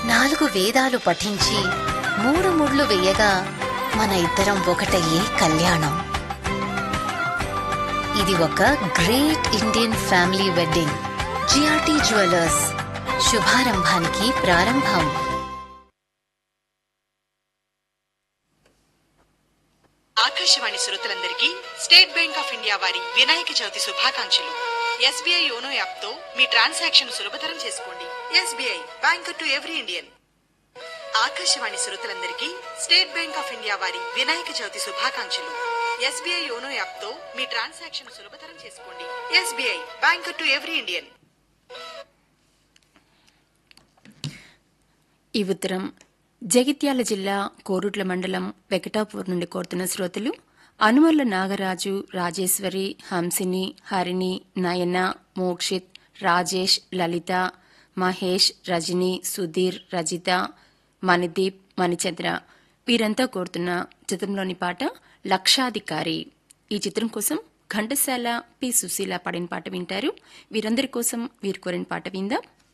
నాలుగు వేదాలు పఠించి మూడు ముళ్ళు వేయగా మన ఇద్దరం ఒకటయ్యే కళ్యాణం ఇది ఒక great Indian family wedding G R T jewellers శుభారంభానికి ప్రారంభం ఆకాశవాణి శ్రోతలందరికీ స్టేట్ బ్యాంక్ ఆఫ్ ఇండియా వారి వినాయక చవితి శుభాకాంక్షలు ఎస్బీఐ యోనో యాప్ తో మీ ట్రాన్సాక్షన్ సులభతరం చేసుకోండి S B I bank to every Indian Akashvani శ్రోతలందరికీ స్టేట్ బ్యాంక్ ఆఫ్ ఇండియా వారి వినాయక చవితి శుభాకాంక్షలు ఎస్బీఐ యోనో యాప్ తో మీ ట్రాన్సాక్షన్ సులభతరం చేసుకోండి S B I bank to every Indian ఈ ఉత్తరం జగిత్యాల జిల్లా కోరుట్ల మండలం వెకటాపూర్ నుండి కోరుతున్న శ్రోతలు అనుమర్ల నాగరాజు రాజేశ్వరి హంసిని హరిణి నయన మోక్షిత్ రాజేష్ లలిత మహేష్ రజని సుధీర్ రజిత మణిదీప్ మణిచంద్ర వీరంతా కోరుతున్న చిత్రంలోని పాట లక్షాధికారి ఈ చిత్రం కోసం ఘంటసాల పి సుశీల పాడిన పాట వింటారు వీరందరి కోసం వీరు కోరిన పాట విందాం